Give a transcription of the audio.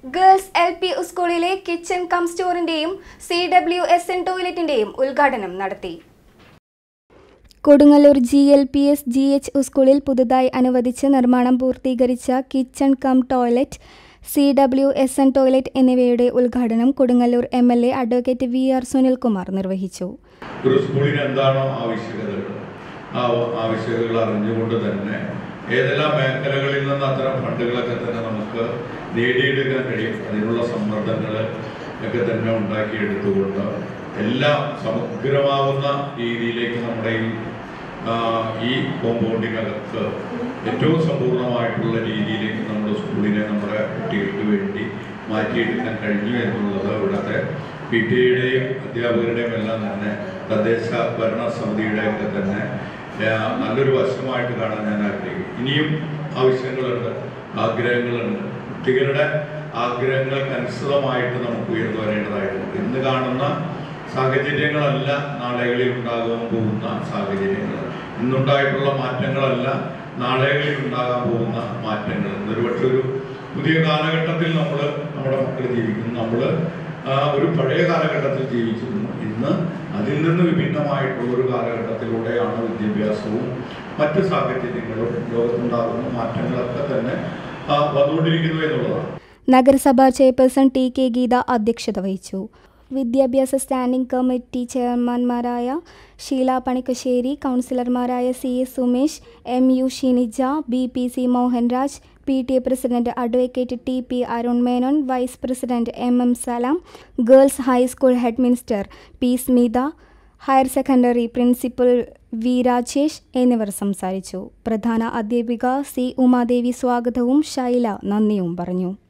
girls L P സ്കൂളിലെ kitchen cum സ്റ്റോറിന്റെയും C W S N ടോയ്ലറ്റിന്റെയും ഉദ്ഘാടനം നടത്തി Kodungallur G L P S G H സ്കൂളിൽ പുതുതായി അനുവദിച്ച് നിർമ്മാണം പൂർത്തീകരിച്ച kitchen cum toilet C W S N toilet എന്നിവയുടെ ഉദ്ഘാടനം Kodungallur M L A advocate V R Sunilkumar നിർവഹിച്ചു ഒരു സ്കൂളിന് എന്താണോ ആവശ്യകതകൾ ആ ആവശ്യകതകൾ അറിഞ്ഞുകൊണ്ട് തന്നെ ഏതെല്ലാം മേഖലകളിൽ നിന്ന് അത്തരം ഫണ്ടുകളൊക്കെ തന്നെ നമുക്ക് നേടിയെടുക്കാൻ കഴിയും അതിനുള്ള സമ്മർദ്ദങ്ങൾ ഒക്കെ തന്നെ ഉണ്ടാക്കിയെടുത്തുകൊണ്ട് എല്ലാം സമഗ്രമാവുന്ന രീതിയിലേക്ക് നമ്മുടെ ഈ ആ, ഈ കോമ്പൗണ്ടിനകത്ത് ഏറ്റവും സമ്പൂർണ്ണമായിട്ടുള്ള രീതിയിലേക്ക് നമ്മുടെ സ്കൂളിനെ നമ്മുടെ കുട്ടികൾക്ക് വേണ്ടി മാറ്റിയെടുക്കാൻ കഴിഞ്ഞു എന്നുള്ളത് ഇവിടുത്തെ പി ടി എയുടെയും അധ്യാപകരുടെയും എല്ലാം തന്നെ തദ്ദേശ ഭരണ സമിതിയുടെയൊക്കെ തന്നെ ആ, നല്ലൊരു വശമായിട്ട് കാണാൻ ഞാൻ ആഗ്രഹിക്കും ഇനിയും ആവശ്യങ്ങളുണ്ട് ആഗ്രഹങ്ങളുണ്ട് കുട്ടികളുടെ ആഗ്രഹങ്ങൾക്ക് അനുസൃതമായിട്ട് നമുക്ക് ഉയർന്നു വരേണ്ടതായിട്ടുണ്ട് ഇന്ന് കാണുന്ന സാഹചര്യങ്ങളല്ല നാളുകളിൽ ഉണ്ടാകാൻ പോകുന്ന സാഹചര്യങ്ങൾ ഇന്നുണ്ടായിട്ടുള്ള മാറ്റങ്ങളല്ല നാളുകളിൽ ഉണ്ടാകാൻ പോകുന്ന മാറ്റങ്ങൾ ഒരുപക്ഷെ ഒരു പുതിയ കാലഘട്ടത്തിൽ നമ്മൾ നമ്മുടെ മക്കൾ ജീവിക്കുന്നു നമ്മൾ ഒരു പഴയ കാലഘട്ടത്തിൽ ജീവിച്ചിരുന്നു ഇന്ന് അതിൽ നിന്ന് വിഭിന്നമായിട്ടുള്ള ഒരു കാലഘട്ടത്തിലൂടെയാണ് വിദ്യാഭ്യാസവും മറ്റ് സാഹചര്യങ്ങളും ലോകത്തുണ്ടാകുന്ന മാറ്റങ്ങളൊക്കെ തന്നെ ആ, വന്നുകൊണ്ടിരിക്കുന്നു എന്നുള്ളതാണ് നഗരസഭാ ചെയർപേഴ്സൺ ടി കെ ഗീത അധ്യക്ഷത വഹിച്ചു വിദ്യാഭ്യാസ സ്റ്റാൻഡിംഗ് കമ്മിറ്റി ചെയർമാൻമാരായ ഷീല പണിക്കശ്ശേരി കൗൺസിലർമാരായ C S Sumesh M U Shinija B P C Mohanraj P T A president advocate T P Arun Menon vice president M M Salam girls high school head minister P Smitha higher secondary principal V Rajesh എന്നിവർ സംസാരിച്ചു പ്രധാന അധ്യാപിക C Umadevi സ്വാഗതവും ശൈല നന്ദിയും പറഞ്ഞു